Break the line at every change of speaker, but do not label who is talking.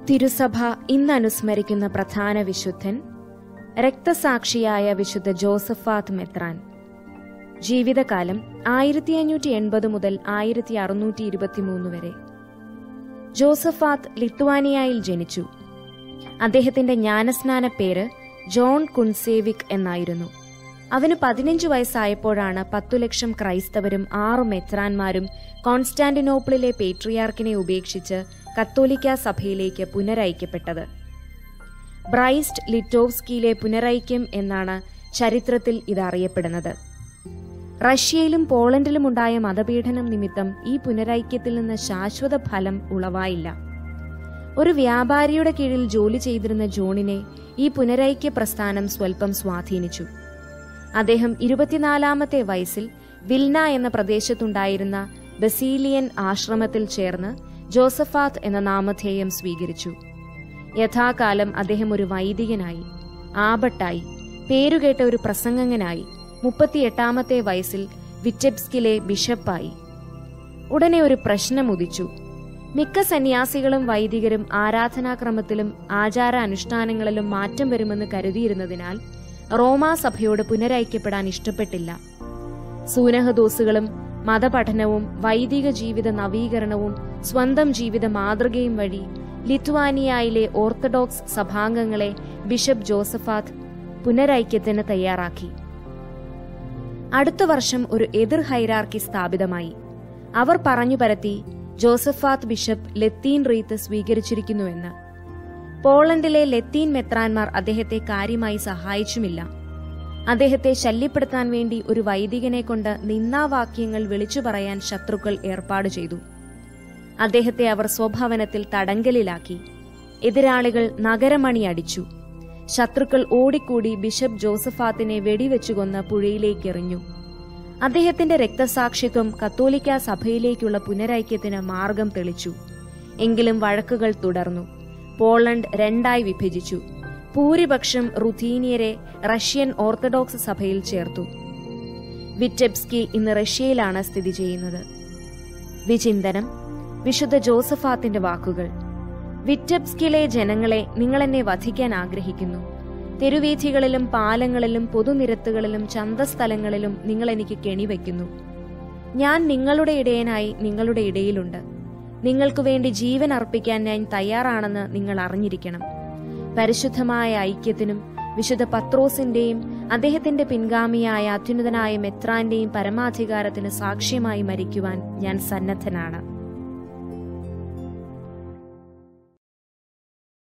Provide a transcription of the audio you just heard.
തിരുസഭ ഇന്ന് അനുസ്മരിക്കുന്ന പ്രധാന വിശുദ്ധൻ രക്തസാക്ഷിയായ വിശുദ്ധ ജോസഫാത്ത് മെത്രാൻ ജീവിതകാലം ആയിരത്തി അഞ്ഞൂറ്റി എൺപത് മുതൽ ആയിരത്തി അറുന്നൂറ്റി ഇരുപത്തിമൂന്ന് വരെ ജോസഫാത്ത് ലിത്വാനിയയിൽ ജനിച്ചു അദ്ദേഹത്തിന്റെ ജ്ഞാനസ്നാന പേര് ജോൺ കുൺസേവിക് എന്നായിരുന്നു അവന് പതിനഞ്ചു വയസ്സായപ്പോഴാണ് പത്തു ലക്ഷം ക്രൈസ്തവരും ആറു മെത്രാന്മാരും കോൺസ്റ്റാന്റിനോപ്പിളിലെ പേട്രിയാർക്കിനെ ഉപേക്ഷിച്ച് കത്തോലിക്ക സഭയിലേക്ക് പുനരൈക്യപ്പെട്ടത് ബ്രൈസ്റ്റ് ലിറ്റോവ്സ്കിയിലെ പുനരൈക്യം എന്നാണ് ചരിത്രത്തിൽ ഇത് അറിയപ്പെടുന്നത് റഷ്യയിലും പോളണ്ടിലും ഉണ്ടായ മതപീഡനം നിമിത്തം ഈ പുനരൈക്യത്തിൽ നിന്ന് ശാശ്വത ഫലം ഉളവായില്ല ഒരു വ്യാപാരിയുടെ കീഴിൽ ജോലി ചെയ്തിരുന്ന ജോണിനെ ഈ പുനരൈക്യ പ്രസ്ഥാനം സ്വൽപ്പം സ്വാധീനിച്ചു അദ്ദേഹം ഇരുപത്തിനാലാമത്തെ വയസ്സിൽ വിൽന എന്ന പ്രദേശത്തുണ്ടായിരുന്ന ബസീലിയൻ ആശ്രമത്തിൽ ചേർന്ന് ജോസഫാത്ത് എന്ന നാമധേയം സ്വീകരിച്ചു യഥാകാലം അദ്ദേഹം ഒരു വൈദികനായി ആബട്ടായി പേരുകേട്ട ഒരു പ്രസംഗങ്ങനായി മുപ്പത്തിയെട്ടാമത്തെ വയസ്സിൽ വിറ്റെബ്സ്കിലെ ബിഷപ്പായി ഉടനെ ഒരു പ്രശ്നം ഉദിച്ചു മിക്ക സന്യാസികളും വൈദികരും ആരാധനാക്രമത്തിലും ആചാര അനുഷ്ഠാനങ്ങളിലും മാറ്റം വരുമെന്ന് കരുതിയിരുന്നതിനാൽ റോമാ സഭയോട് പുനരൈക്യപ്പെടാൻ ഇഷ്ടപ്പെട്ടില്ല സൂനഹദോസുകളും മതപഠനവും വൈദിക ജീവിത നവീകരണവും സ്വന്തം ജീവിത മാതൃകയും വഴി ലിത്വാനിയയിലെ ഓർത്തഡോക്സ് സഭാംഗങ്ങളെ ബിഷപ്പ് ജോസഫാത്ത് പുനരൈക്യത്തിന് തയ്യാറാക്കി അടുത്ത വർഷം ഒരു എതിർ ഹൈറാർക്കി സ്ഥാപിതമായി അവർ പറഞ്ഞു പരത്തി ജോസഫാത്ത് ബിഷപ്പ് ലത്തീൻ റീത്ത് സ്വീകരിച്ചിരിക്കുന്നുവെന്ന് പോളണ്ടിലെ ലത്തീൻ മെത്രാൻമാർ അദ്ദേഹത്തെ കാര്യമായി സഹായിച്ചുമില്ല അദ്ദേഹത്തെ ശല്യപ്പെടുത്താൻ വേണ്ടി ഒരു വൈദികനെ കൊണ്ട് നിന്നാവാക്യങ്ങൾ വിളിച്ചു പറയാൻ ശത്രുക്കൾ ഏർപ്പാട് ചെയ്തു അദ്ദേഹത്തെ അവർ സ്വഭവനത്തിൽ തടങ്കലിലാക്കി എതിരാളികൾ നഗരമണി അടിച്ചു ശത്രുക്കൾ ഓടിക്കൂടി ബിഷപ്പ് ജോസഫാത്തിനെ വെടിവെച്ചു കൊന്ന് പുഴയിലേക്ക് എറിഞ്ഞു അദ്ദേഹത്തിന്റെ രക്തസാക്ഷിത്വം കത്തോലിക്ക സഭയിലേക്കുള്ള പുനരൈക്യത്തിന് മാർഗം തെളിച്ചു എങ്കിലും വഴക്കുകൾ തുടർന്നു പോളണ്ട് രണ്ടായി വിഭജിച്ചു ഭൂരിപക്ഷം റുഥീനിയരെ റഷ്യൻ ഓർത്തഡോക്സ് സഭയിൽ ചേർത്തു വിറ്റെബ്സ്കി ഇന്ന് റഷ്യയിലാണ് സ്ഥിതി ചെയ്യുന്നത് വിചിന്തനം വിശുദ്ധ ജോസഫാത്തിന്റെ വാക്കുകൾ വിറ്റബ്സ്കിലെ ജനങ്ങളെ നിങ്ങൾ എന്നെ വധിക്കാൻ ആഗ്രഹിക്കുന്നു തെരുവീഥികളിലും പാലങ്ങളിലും പൊതുനിരത്തുകളിലും ചന്തസ്ഥലങ്ങളിലും നിങ്ങൾ എനിക്ക് കെണിവെക്കുന്നു ഞാൻ നിങ്ങളുടെ ഇടയനായി നിങ്ങളുടെ ഇടയിലുണ്ട് നിങ്ങൾക്കു വേണ്ടി ജീവൻ അർപ്പിക്കാൻ ഞാൻ തയ്യാറാണെന്ന് നിങ്ങൾ അറിഞ്ഞിരിക്കണം പരിശുദ്ധമായ ഐക്യത്തിനും വിശുദ്ധ പത്രോസിന്റെയും അദ്ദേഹത്തിന്റെ പിൻഗാമിയായ അത്യുന്നതനായ മെത്രാന്റെയും പരമാധികാരത്തിന് സാക്ഷ്യമായി മരിക്കുവാൻ ഞാൻ സന്നദ്ധനാണ്